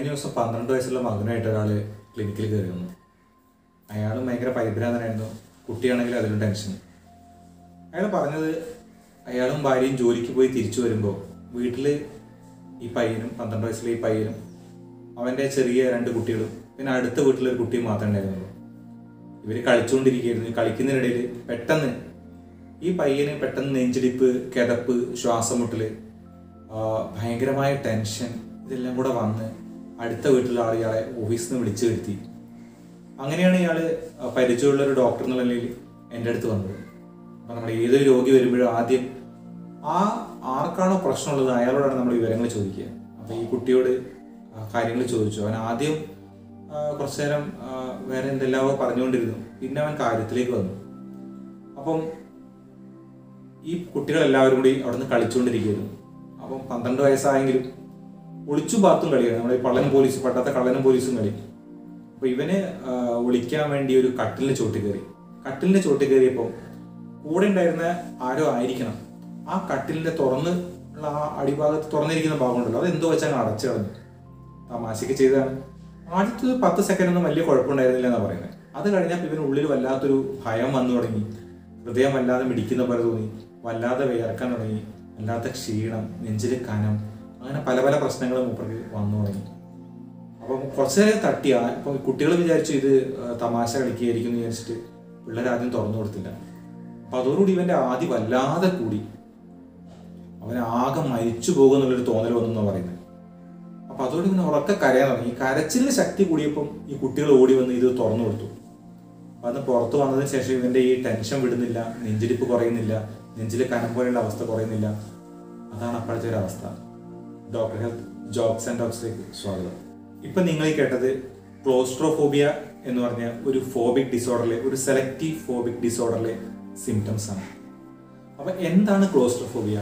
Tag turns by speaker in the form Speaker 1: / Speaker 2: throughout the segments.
Speaker 1: കഴിഞ്ഞ ദിവസം പന്ത്രണ്ട് വയസ്സുള്ള മകനായിട്ട് ഒരാൾ ക്ലിനിക്കിൽ കയറി വന്നു അയാളും ഭയങ്കര പരിഭ്രാന്തനായിരുന്നു കുട്ടിയാണെങ്കിൽ അതിലും ടെൻഷൻ അയാൾ പറഞ്ഞത് അയാളും ഭാര്യയും ജോലിക്ക് പോയി തിരിച്ചു വരുമ്പോൾ വീട്ടിൽ ഈ പയ്യനും പന്ത്രണ്ട് വയസ്സിലെ ഈ പയ്യനും അവൻ്റെ ചെറിയ രണ്ട് കുട്ടികളും പിന്നെ അടുത്ത വീട്ടിലൊരു കുട്ടിയും മാത്രമേ ഉണ്ടായിരുന്നുള്ളൂ ഇവർ കളിച്ചുകൊണ്ടിരിക്കുകയായിരുന്നു ഈ കളിക്കുന്നതിനിടയിൽ പെട്ടെന്ന് ഈ പയ്യന് പെട്ടെന്ന് നെഞ്ചിടിപ്പ് കിതപ്പ് ശ്വാസം മുട്ടൽ ഭയങ്കരമായ ടെൻഷൻ ഇതെല്ലാം കൂടെ വന്ന് അടുത്ത വീട്ടിലുള്ള ആൾ ഇയാളെ ഓഫീസിൽ നിന്ന് വിളിച്ചു വരുത്തി അങ്ങനെയാണ് ഇയാൾ പരിചയമുള്ള ഒരു ഡോക്ടർ എന്നുള്ള നിലയിൽ എൻ്റെ അടുത്ത് വന്നത് അപ്പം നമ്മൾ ഏതൊരു രോഗി വരുമ്പോഴും ആദ്യം ആ ആർക്കാണോ പ്രശ്നമുള്ളത് അയാളോടാണ് നമ്മൾ വിവരങ്ങൾ ചോദിക്കുക അപ്പം ഈ കുട്ടിയോട് കാര്യങ്ങൾ ചോദിച്ചു അവൻ ആദ്യം ആ, കുറച്ചു നേരം ആ, വേറെ എന്തെല്ലാമോ പറഞ്ഞുകൊണ്ടിരുന്നു പിന്നെ അവൻ കാര്യത്തിലേക്ക് വന്നു അപ്പം ഈ കുട്ടികളെല്ലാവരും കൂടി അവിടുന്ന് കളിച്ചുകൊണ്ടിരിക്കുകയായിരുന്നു അപ്പം പന്ത്രണ്ട് വയസ്സായെങ്കിലും ഒളിച്ചും പാത്തും കളിയാണ് നമ്മുടെ ഈ പള്ളനും പോലീസ് പട്ടത്തെ കള്ളനും പോലീസും കളി അപ്പൊ ഇവന് ആ, ഒളിക്കാൻ വേണ്ടി ഒരു കട്ടിലിന് ചോട്ടി കയറി കട്ടിലിന് ചോട്ടി കയറിയപ്പോൾ കൂടെ ഉണ്ടായിരുന്ന ആരോ ആയിരിക്കണം ആ കട്ടിലിന്റെ തുറന്ന് ഉള്ള ആ അടിഭാഗത്ത് തുറന്നിരിക്കുന്ന ഭാഗമുണ്ടല്ലോ അത് എന്തോ വെച്ചാൽ അടച്ചു കളഞ്ഞു തമാശക്ക് ചെയ്തതാണ് ആദ്യത്തെ പത്ത് സെക്കൻഡ് ഒന്നും വലിയ കുഴപ്പമുണ്ടായിരുന്നില്ല എന്നാണ് പറയുന്നത് അത് കഴിഞ്ഞപ്പോൾ ഇവന് ഉള്ളിൽ വല്ലാത്തൊരു ഭയം വന്നു തുടങ്ങി ഹൃദയം വല്ലാതെ മിടിക്കുന്ന പോലെ തോന്നി വല്ലാതെ വിയർക്കാൻ തുടങ്ങി വല്ലാത്ത ക്ഷീണം നെഞ്ചിൽ കനം അങ്ങനെ പല പല പ്രശ്നങ്ങളും മൂപ്പർക്ക് വന്നു തുടങ്ങി അപ്പം കുറച്ചു നേരം തട്ടിയ ഇപ്പം കുട്ടികൾ വിചാരിച്ചു ഇത് ആ, തമാശ കളിക്കുകയായിരിക്കും എന്ന് വിചാരിച്ചിട്ട് പിള്ളേർ ആദ്യം തുറന്നു കൊടുത്തില്ല അപ്പൊ അതോടുകൂടി ഇവന്റെ ആദ്യം വല്ലാതെ കൂടി അവൻ ആകെ മരിച്ചു പോകുന്നുള്ളൊരു തോന്നൽ വന്നു എന്നാ പറയുന്നത് അപ്പൊ അതോടെ ഇങ്ങനെ ഉറക്കെ കരയാൻ തുടങ്ങി ഈ കരച്ചിലിന് ശക്തി കൂടിയപ്പം ഈ കുട്ടികൾ ഓടി വന്ന് ഇത് തുറന്നു കൊടുത്തു അപ്പൊ അന്ന് പുറത്ത് വന്നതിന് ശേഷം ഇവന്റെ ഈ ടെൻഷൻ വിടുന്നില്ല നെഞ്ചിടിപ്പ് കുറയുന്നില്ല നെഞ്ചിൽ കനം പോലെയുള്ള അവസ്ഥ കുറയുന്നില്ല അതാണ് അപ്പോഴത്തെ ഒരു അവസ്ഥ ഡോക്ടർ ഹെൽത്ത് ജോബ്സ് ആൻഡ് ഡോക്സിലേക്ക് സ്വാഗതം ഇപ്പൊ നിങ്ങൾ ഈ കേട്ടത് ക്ലോസ്ട്രോഫോബിയ എന്ന് പറഞ്ഞ ഒരു ഫോബിക് ഡിസോർഡറിലെ ഒരു സെലക്റ്റീവ് ഫോബിക് ഡിസോർഡറിലെ സിംറ്റംസ് ആണ് അപ്പൊ എന്താണ് ക്ലോസ്ട്രോഫോബിയ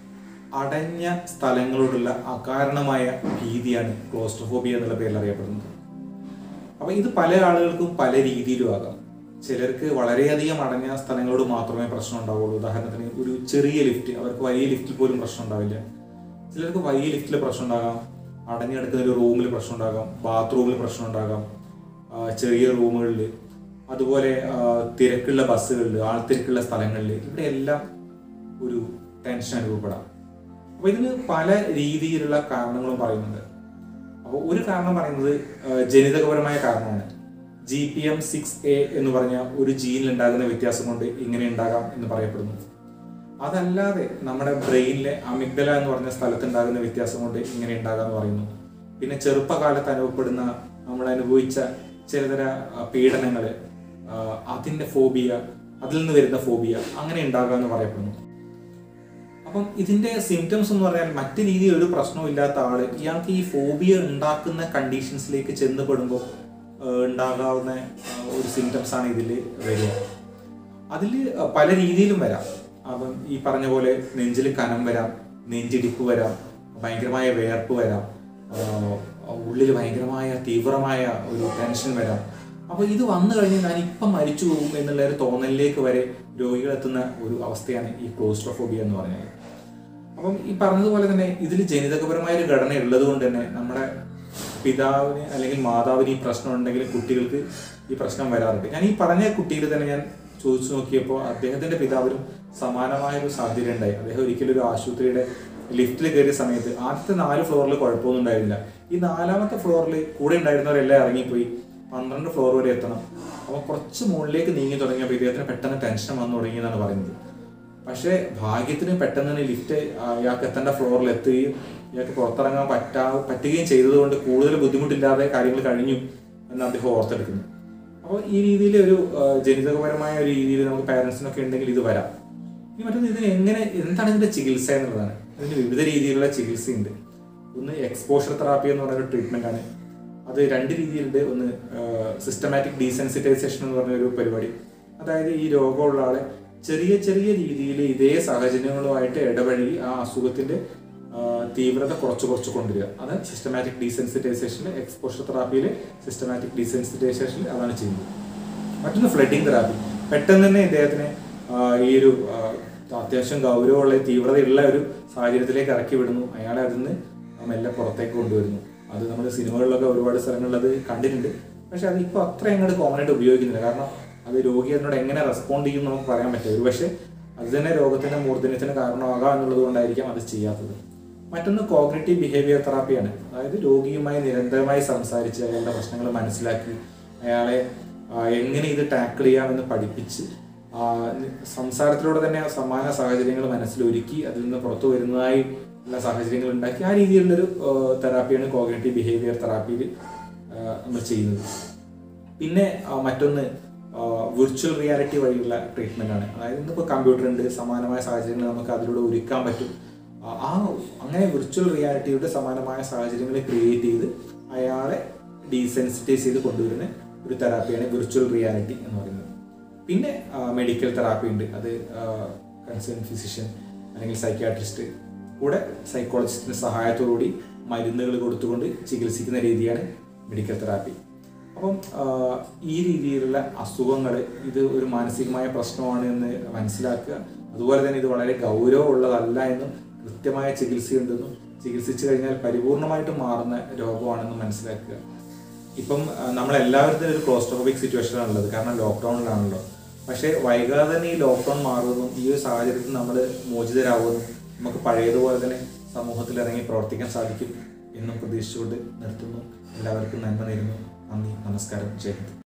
Speaker 1: അടഞ്ഞ സ്ഥലങ്ങളോടുള്ള അകാരണമായ ഭീതിയാണ് ക്ലോസ്ട്രോഫോബിയ എന്നുള്ള പേരിൽ അറിയപ്പെടുന്നത് അപ്പൊ ഇത് പല ആളുകൾക്കും പല രീതിയിലും ആകാം ചിലർക്ക് വളരെയധികം അടഞ്ഞ സ്ഥലങ്ങളോട് മാത്രമേ പ്രശ്നം ഉണ്ടാവുള്ളൂ ഉദാഹരണത്തിന് ഒരു ചെറിയ ലിഫ്റ്റ് അവർക്ക് വലിയ ലിഫ്റ്റിൽ പോലും പ്രശ്നം ഉണ്ടാവില്ല ചിലർക്ക് വലിയ ലിഫ്റ്റിൽ പ്രശ്നം ഉണ്ടാകാം അടഞ്ഞു കിടക്കുന്ന ഒരു റൂമിൽ പ്രശ്നം ഉണ്ടാകാം ബാത്റൂമിൽ പ്രശ്നം ഉണ്ടാകാം ആ, ചെറിയ റൂമുകളിൽ അതുപോലെ ആ, തിരക്കുള്ള ബസ്സുകളിൽ ആൾത്തിരക്കുള്ള സ്ഥലങ്ങളിൽ ഇവിടെയെല്ലാം ഒരു ടെൻഷൻ അനുഭവപ്പെടാം അപ്പൊ ഇതിന് പല രീതിയിലുള്ള കാരണങ്ങളും പറയുന്നുണ്ട് അപ്പോൾ ഒരു കാരണം പറയുന്നത് ആ, ജനിതകപരമായ കാരണമാണ് G P M six A എന്ന് പറഞ്ഞ ഒരു ജീനിൽ ഉണ്ടാകുന്ന വ്യത്യാസം കൊണ്ട് ഇങ്ങനെ ഉണ്ടാകാം എന്ന് പറയപ്പെടുന്നു അതല്ലാതെ നമ്മുടെ ബ്രെയിനിലെ അമിഗ്ഡല എന്ന് പറഞ്ഞ സ്ഥലത്ത് ഉണ്ടാകുന്ന വ്യത്യാസം കൊണ്ട് ഇങ്ങനെ ഉണ്ടാകാന്ന് പറയുന്നു പിന്നെ ചെറുപ്പകാലത്ത് അനുഭവപ്പെടുന്ന നമ്മൾ അനുഭവിച്ച ചിലതര ആ, പീഡനങ്ങള് ആ, അതിന്റെ ഫോബിയ അതിൽ നിന്ന് വരുന്ന ഫോബിയ അങ്ങനെ ഉണ്ടാകാമെന്ന് പറയപ്പെടുന്നു അപ്പം ഇതിന്റെ സിംറ്റംസ് എന്ന് പറഞ്ഞാൽ മറ്റു രീതിയിൽ ഒരു പ്രശ്നവും ഇല്ലാത്ത ആള് ഇയാൾക്ക് ഈ ഫോബിയ ഉണ്ടാക്കുന്ന കണ്ടീഷൻസിലേക്ക് ചെന്ന് പെടുമ്പോൾ ഉണ്ടാകാവുന്ന ആ, ഒരു സിംറ്റംസ് ആണ് ഇതിൽ വരിക അതിൽ പല രീതിയിലും വരാം അപ്പം ഈ പറഞ്ഞ പോലെ നെഞ്ചിൽ കനം വരാം നെഞ്ചിടിപ്പ് വരാം ഭയങ്കരമായ വേർപ്പ് വരാം ഉള്ളിൽ ഭയങ്കരമായ തീവ്രമായ ഒരു ടെൻഷൻ വരാം അപ്പൊ ഇത് വന്നു കഴിഞ്ഞ് ഞാൻ ഇപ്പം മരിച്ചു പോകും എന്നുള്ള ഒരു തോന്നലിലേക്ക് വരെ രോഗികൾ എത്തുന്ന ഒരു അവസ്ഥയാണ് ഈ ക്ലോസ്ട്രോഫോബിയ എന്ന് പറഞ്ഞാൽ അപ്പം ഈ പറഞ്ഞതുപോലെ തന്നെ ഇതിൽ ജനിതകപരമായ ഒരു ഘടന ഉള്ളത് കൊണ്ട് തന്നെ നമ്മുടെ പിതാവിന് അല്ലെങ്കിൽ മാതാവിന് ഈ പ്രശ്നം ഉണ്ടെങ്കിൽ കുട്ടികൾക്ക് ഈ പ്രശ്നം വരാറുണ്ട് ഞാൻ ഈ പറഞ്ഞ കുട്ടിയിൽ തന്നെ ഞാൻ ചോദിച്ചു നോക്കിയപ്പോൾ അദ്ദേഹത്തിന്റെ പിതാവിനും സമാനമായ ഒരു സാധ്യത ഉണ്ടായി അദ്ദേഹം ഒരിക്കലും ഒരു ആശുപത്രിയുടെ ലിഫ്റ്റിൽ കയറിയ സമയത്ത് ആദ്യത്തെ നാല് ഫ്ലോറിൽ കുഴപ്പമൊന്നും ഉണ്ടായിരുന്നില്ല ഈ നാലാമത്തെ ഫ്ലോറിൽ കൂടെ ഉണ്ടായിരുന്നവരെല്ലാം ഇറങ്ങിപ്പോയി പന്ത്രണ്ട് ഫ്ലോർ വരെ എത്തണം അപ്പോൾ കുറച്ച് മുകളിലേക്ക് നീങ്ങി തുടങ്ങിയപ്പോൾ ഇദ്ദേഹത്തിന് പെട്ടെന്ന് ടെൻഷൻ വന്നു തുടങ്ങി എന്നാണ് പറയുന്നത് പക്ഷേ ഭാഗ്യത്തിന് പെട്ടെന്ന് തന്നെ ലിഫ്റ്റ് ഇയാൾക്ക് എത്തേണ്ട ഫ്ലോറിൽ എത്തുകയും ഇയാൾക്ക് പുറത്തിറങ്ങാൻ പറ്റാ പറ്റുകയും ചെയ്തതുകൊണ്ട് കൂടുതൽ ബുദ്ധിമുട്ടില്ലാതെ കാര്യങ്ങൾ കഴിഞ്ഞു എന്ന് അദ്ദേഹം ഓർത്തെടുക്കുന്നു അപ്പോൾ ഈ രീതിയിൽ ഒരു ആ, ജനിതകപരമായ ഒരു രീതിയിൽ നമുക്ക് പാരൻസിനൊക്കെ ഉണ്ടെങ്കിൽ ഇത് വരാം ഇനി മറ്റൊന്ന് ഇതിന് എങ്ങനെ എന്താണ് ഇതിന്റെ ചികിത്സ എന്നുള്ളതാണ് ഇതിന് വിവിധ രീതിയിലുള്ള ചികിത്സയുണ്ട് ഒന്ന് എക്സ്പോഷർ തെറാപ്പി എന്ന് പറയുന്ന ഒരു ട്രീറ്റ്മെന്റ് ആണ് അത് രണ്ട് രീതിയിലുണ്ട് ഒന്ന് സിസ്റ്റമാറ്റിക് ഡീസെൻസിറ്റൈസേഷൻ എന്ന് പറഞ്ഞ ഒരു പരിപാടി അതായത് ഈ രോഗമുള്ള ആളെ ചെറിയ ചെറിയ രീതിയിൽ ഇതേ സാഹചര്യങ്ങളുമായിട്ട് ഇടപഴകി ആ അസുഖത്തിന്റെ ആ, തീവ്രത കുറച്ച് കുറച്ച് കൊണ്ടുവരിക അത് സിസ്റ്റമാറ്റിക് ഡീസെൻസിറ്റൈസേഷനിൽ എക്സ്പോഷർ തെറാപ്പിയിൽ സിസ്റ്റമാറ്റിക് ഡീസെൻസിറ്റൈസേഷനിൽ അതാണ് ചെയ്യുന്നത് മറ്റൊന്ന് ഫ്ലഡിങ് തെറാപ്പി പെട്ടെന്ന് തന്നെ ഇദ്ദേഹത്തിനെ ആ, ഈ ഒരു ആ, അത്യാവശ്യം ഗൗരവമുള്ള തീവ്രതയുള്ള ഒരു സാഹചര്യത്തിലേക്ക് ഇറക്കി വിടുന്നു അയാളെ അതിൽ നിന്ന് മെല്ലെ പുറത്തേക്ക് കൊണ്ടുവരുന്നു അത് നമ്മൾ സിനിമകളിലൊക്കെ ഒരുപാട് സ്ഥലങ്ങളിൽ അത് കണ്ടിട്ടുണ്ട് പക്ഷെ അത് ഇപ്പോൾ അത്ര അങ്ങോട്ട് കോമൺ ആയിട്ട് ഉപയോഗിക്കുന്നില്ല കാരണം അത് രോഗി അതിനോട് എങ്ങനെ റെസ്പോണ്ട് ചെയ്യും എന്ന് നമുക്ക് പറയാൻ പറ്റില്ല ഒരു പക്ഷേ അത് തന്നെ രോഗത്തിന്റെ മൂർധന്യത്തിന് കാരണമാകാം എന്നുള്ളത് കൊണ്ടായിരിക്കാം അത് ചെയ്യാത്തത് മറ്റൊന്ന് കോഗ്നേറ്റീവ് ബിഹേവിയർ തെറാപ്പിയാണ് അതായത് രോഗിയുമായി നിരന്തരമായി സംസാരിച്ച് അയാളുടെ പ്രശ്നങ്ങൾ മനസ്സിലാക്കി അയാളെ ആ, എങ്ങനെ ഇത് ടാക്കിൾ ചെയ്യാമെന്ന് പഠിപ്പിച്ച് ആ, സംസാരത്തിലൂടെ തന്നെ സമാന സാഹചര്യങ്ങൾ മനസ്സിലൊരുക്കി അതിൽ നിന്ന് പുറത്തു വരുന്നതായി ഉള്ള സാഹചര്യങ്ങൾ ഉണ്ടാക്കി ആ രീതിയിലുള്ളൊരു തെറാപ്പിയാണ് കോഗ്നേറ്റീവ് ബിഹേവിയർ തെറാപ്പിയിൽ നമ്മൾ ചെയ്യുന്നത് പിന്നെ ആ, മറ്റൊന്ന് വിർച്വൽ റിയാലിറ്റി വഴിയുള്ള ട്രീറ്റ്മെന്റ് ആണ് അതായത് ഇന്നിപ്പോൾ കമ്പ്യൂട്ടർ ഉണ്ട് സമാനമായ സാഹചര്യങ്ങൾ നമുക്ക് അതിലൂടെ ഒരുക്കാൻ പറ്റും ആ, ആ അങ്ങനെ വിർച്വൽ റിയാലിറ്റിയുടെ സമാനമായ സാഹചര്യങ്ങൾ ക്രിയേറ്റ് ചെയ്ത് അയാളെ ഡീസെൻസിറ്റൈസ് ചെയ്ത് കൊണ്ടുവരുന്ന ഒരു തെറാപ്പിയാണ് വിർച്വൽ റിയാലിറ്റി എന്ന് പറയുന്നത് പിന്നെ മെഡിക്കൽ തെറാപ്പി ഉണ്ട് അത് കൺസേൺ ഫിസിഷ്യൻ അല്ലെങ്കിൽ സൈക്യാട്രിസ്റ്റ് കൂടെ സൈക്കോളജിസ്റ്റിന്റെ സഹായത്തോടുകൂടി മരുന്നുകൾ കൊടുത്തുകൊണ്ട് ചികിത്സിക്കുന്ന രീതിയാണ് മെഡിക്കൽ തെറാപ്പി അപ്പം ആ, ഈ രീതിയിലുള്ള അസുഖങ്ങൾ ഇത് ഒരു മാനസികമായ പ്രശ്നമാണ് എന്ന് മനസ്സിലാക്കുക അതുപോലെ തന്നെ ഇത് വളരെ ഗൗരവമുള്ളതല്ല എന്നും കൃത്യമായ ചികിത്സയുണ്ടെന്നും ചികിത്സിച്ചു കഴിഞ്ഞാൽ പരിപൂർണമായിട്ടും മാറുന്ന രോഗമാണെന്നും മനസ്സിലാക്കുക ഇപ്പം ആ, നമ്മളെല്ലാവരും ഒരു ക്ലോസ്ട്രോഫോബിക് സിറ്റുവേഷനാണുള്ളത് കാരണം ലോക്ക്ഡൗണിലാണല്ലോ പക്ഷേ വൈകാതെ തന്നെ ഈ ലോക്ക്ഡൗൺ മാറുമെന്നും ഈ ഒരു സാഹചര്യത്തിൽ നമ്മൾ മോചിതരാകുമെന്നും നമുക്ക് പഴയതുപോലെ തന്നെ സമൂഹത്തിൽ ഇറങ്ങി പ്രവർത്തിക്കാൻ സാധിക്കും എന്നും പ്രതീക്ഷിച്ചുകൊണ്ട് നിർത്തുന്നു എല്ലാവർക്കും നന്മ നേരുന്നു നന്ദി നമസ്കാരം ജയ് ഹിന്ദ്